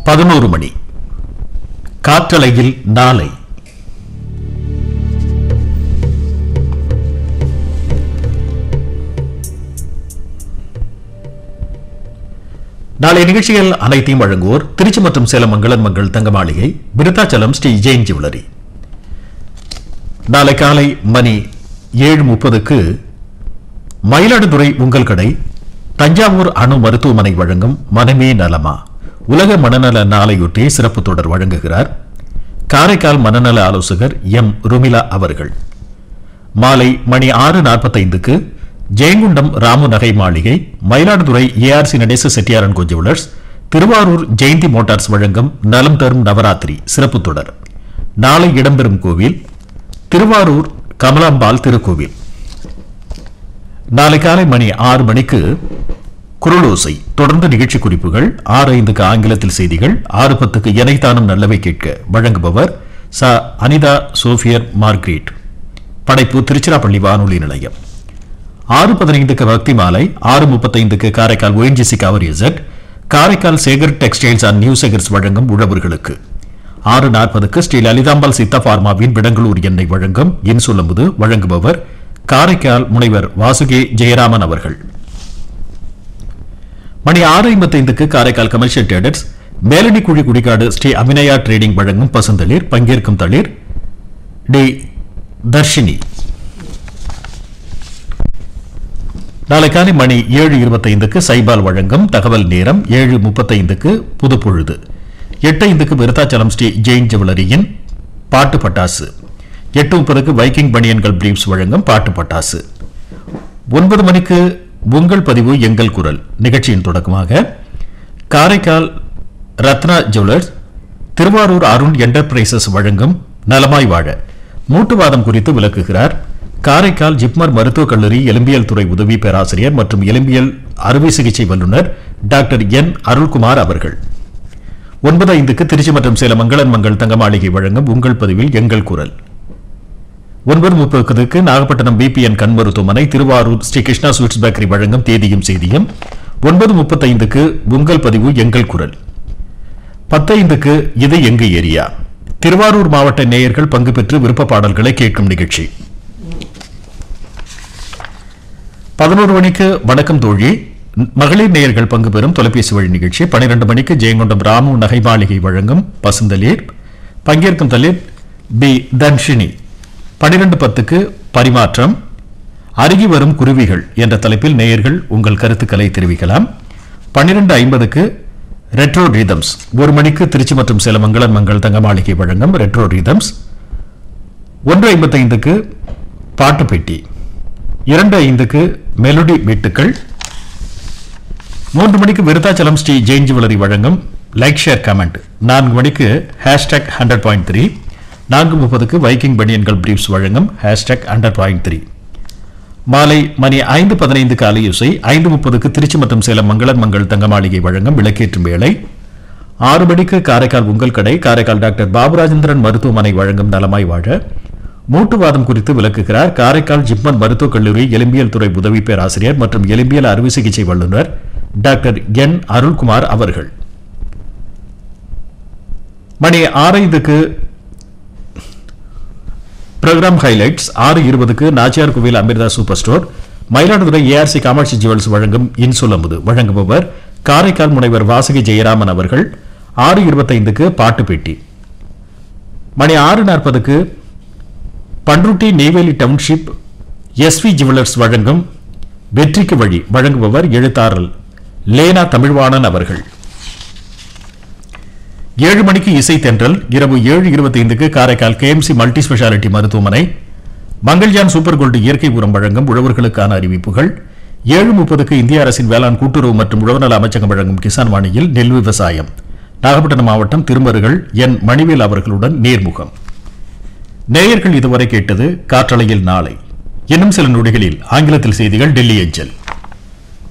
பதினோரு மணி காற்றலையில் நாளை நாளை நிகழ்ச்சிகள் அனைத்தையும் வழங்குவோர் திருச்சி மற்றும் சேலம் மங்களன் மங்கள் தங்க மாளிகை விருத்தாச்சலம் ஸ்ரீ ஜெயின் ஜுவல்லரி நாளை காலை மணி ஏழு முப்பதுக்கு மயிலாடுதுறை உங்கள் கடை தஞ்சாவூர் அணு மருத்துவமனை வழங்கும் மனமே நலமா உலக மனநல நாளையொட்டி சிறப்பு தொடர் வழங்குகிறார் காரைக்கால் மனநல ஆலோசகர் எம் ருமிலா அவர்கள் மாலை மணி ஆறு நாற்பத்தைந்துக்கு ஜெயங்குண்டம் ராமு நகை மாளிகை மயிலாடுதுறை ஏஆர்சி நடேச செட்டியாரன் co jewellers Tiruvarur Jayanthi motors வழங்கும் நலம் தரும் நவராத்திரி சிறப்பு தொடர் நாளை இடம்பெறும் கோவில் திருவாரூர் கமலாம்பாள் திருக்கோவில் நாளை காலை மணி ஆறு மணிக்கு குரலோசை தொடர்ந்து நிகழ்ச்சி குறிப்புகள் ஆறு ஐந்துக்கு ஆங்கிலத்தில் செய்திகள் ஆறு பத்துக்கு எனைத்தானும் நல்லவை கேட்க வழங்குபவர் ச அனிதா சோஃபியர் மார்க்ரீட் படைப்பு திருச்சிராப்பள்ளி வானொலி நிலையம் ஆறு பதினைந்துக்கு பக்தி மாலை ஆறு முப்பத்தைந்துக்கு காரைக்கால் ஒஎன்ஜிசி கவர் இசட் Karaikal Sekar textiles and new Sekars வழங்கும் உழவர்களுக்கு ஆறு நாற்பதுக்கு ஸ்ரீ லலிதாம்பாள் சித்தா பார்மாவின் விடங்களூர் எண்ணெய் வழங்கும் என் சொல்லும்போது வழங்குபவர் காரைக்கால் முனைவர் வாசுகி ஜெயராமன் அவர்கள் மணி ஆறு ஐம்பத்தைந்துக்கு காரைக்கால் கமர்ஷியல் ட்ரேடர்ஸ் மேலடி குழி குடிகாடு ஸ்ரீ அபிநயா ட்ரேடிங் வழங்கும் பசுந்தளிர் பங்கேற்கும் தளிர் டி தர்ஷினி நாளை காலை மணி ஏழு இருபத்தைந்துக்கு சைபால் வழங்கும் தகவல் நேரம் ஏழு முப்பத்தைந்துக்கு புதுப்பொழுது எட்டு ஐந்துக்கு விருத்தாச்சலம் ஸ்ரீ ஜெயின் ஜுவல்லரியின் பாட்டு பட்டாசு எட்டு முப்பதுக்கு வைக்கிங் பனியன்கள் பிரீப்ஸ் வழங்கும் பாட்டு பட்டாசு ஒன்பது மணிக்கு உங்கள் பதிவு எங்கள் குரல் நிகழ்ச்சியின் தொடக்கமாக காரைக்கால் ரத்னா ஜுவல்லர்ஸ் திருவாரூர் அருண் என்டர்பிரைசஸ் வழங்கும் நலமாய் வாழ மூட்டுவாதம் குறித்து விளக்குகிறார் காரைக்கால் ஜிப்மர் மருத்துவக் கல்லூரி எலும்பியல் துறை உதவி பேராசிரியர் மற்றும் எலும்பியல் அறுவை சிகிச்சை வல்லுநர் டாக்டர் என் அருள்குமார் அவர்கள் ஒன்பது ஐந்துக்கு திருச்சி மற்றும் சேலம் மங்களன் மங்கள் தங்க மாளிகை வழங்கும் உங்கள் பதிவில் எங்கள் குரல் ஒன்பது முப்பதுக்கு நாகப்பட்டினம் பிபிஎன் கண் மருத்துவமனை திருவாரூர் ஸ்ரீ கிருஷ்ணா ஸ்வீட்ஸ் பேக்கரி வழங்கும் தேதியும் செய்தியும் ஒன்பது முப்பத்தைந்துக்கு உங்கள் பதிவு எங்கள் குரல் பத்தைந்துக்கு இது எங்க ஏரியா திருவாரூர் மாவட்ட நேயர்கள் பங்கு பெற்று விருப்ப பாடல்களை கேட்கும் நிகழ்ச்சி பதினோரு மணிக்கு வணக்கம் தோழி மகளிர் நேயர்கள் பங்கு பெறும் தொலைபேசி வழி நிகழ்ச்சி பன்னிரண்டு மணிக்கு ஜெயங்கொண்டம் ராமு நகை மாளிகை வழங்கும் பசுந்தளிர் பங்கேற்கும் தளிர் பி தன்ஷினி பன்னிரண்டு பத்துக்கு பரிமாற்றம் அருகி வரும் குருவிகள் என்ற தலைப்பில் நேயர்கள் உங்கள் கருத்துக்களை தெரிவிக்கலாம் பன்னிரண்டு ஐம்பதுக்கு ரெட்ரோ ரீதம்ஸ் ஒரு மணிக்கு திருச்சி மற்றும் சேலம் மங்களன் மங்கள் தங்க மாளிகை வழங்கும் ரெட்ரோ ரீதம்ஸ் ஒன்று ஐம்பத்தைந்துக்கு பாட்டு பெட்டி இரண்டு ஐந்துக்கு மெலோடி மீட்டுக்கள் மூன்று மணிக்கு விருத்தாச்சலம் ஸ்ரீ ஜெயின் ஜுவல்லரி வழங்கும் லைக் ஷேர் கமெண்ட் நான்கு மணிக்கு ஹேஷ்டாக் ஹண்ட்ரட் பாயிண்ட் த்ரீ நான்கு முப்பதுக்கு வைக்கிங் பனியன்கள் பிரீப்ஸ் வழங்கும் ஹேஷ்டாக் ஹண்ட்ரட் பாயிண்ட் த்ரீ மாலை மணி ஐந்து பதினைந்துக்கு அலையுசை ஐந்து முப்பதுக்கு திருச்சி மற்றும் சேலம் மங்களன் மங்கள் தங்க மாளிகை வழங்கும் விளக்கேற்றும் வேளை ஆறு மணிக்கு காரைக்கால் உங்கள் கடை காரைக்கால் டாக்டர் பாபுராஜேந்திரன் மருத்துவமனை வழங்கும் நலமாய் வாழ மூட்டுவாதம் குறித்து விளக்குகிறார் காரைக்கால் ஜிப்மன் மருத்துவக் கல்லூரி எலும்பியல் துறை உதவி பேராசிரியர் மற்றும் எலும்பியல் அறுவை சிகிச்சை வல்லுநர் டாக்டர் என் அருள்குமார் அவர்கள் மணி ஆரைந்துக்கு ப்ரோக்ராம் ஹைலைட்ஸ் ஆறு இருபதுக்கு Nachiyar Kovil Amirtha super store Mayiladuthurai ARC Kamatchi jewels வழங்கும் இன்சொல்லமுது வழங்குபவர் காரைக்கால் முனைவர் வாசுகி ஜெயராமன் அவர்கள் ஆறு இருபத்தைந்துக்கு பாட்டு பெட்டி மணி ஆறு நாற்பதுக்கு Panruti Neyveli township SV jewellers வழங்கும் வெற்றிக்கு வழி வழங்குபவர் எழுத்தாளர் லேனா தமிழ்வாணன் அவர்கள் ஏழு மணிக்கு இசை தென்றல் இரவு ஏழு இருபத்தைந்துக்கு காரைக்கால் கேஎம்சி மல்டி ஸ்பெஷாலிட்டி மருத்துவமனை மங்கள்யான் சூப்பர் கோல்டு இயற்கை உரம் வழங்கும் உழவர்களுக்கான அறிவிப்புகள் ஏழு முப்பதுக்கு இந்திய அரசின் வேளாண் கூட்டுறவு மற்றும் உழவுநல அமைச்சகம் வழங்கும் கிசான் வாணியில் நெல் விவசாயம் நாகப்பட்டினம் மாவட்டம் திருமருகள் என் மணிவேல் அவர்களுடன் நேர்முகம் நேயர்கள் இதுவரை கேட்டது காற்றலையில் நாளை இன்னும் சில நொடிகளில் ஆங்கிலத்தில் செய்திகள் டெல்லி அஞ்சல்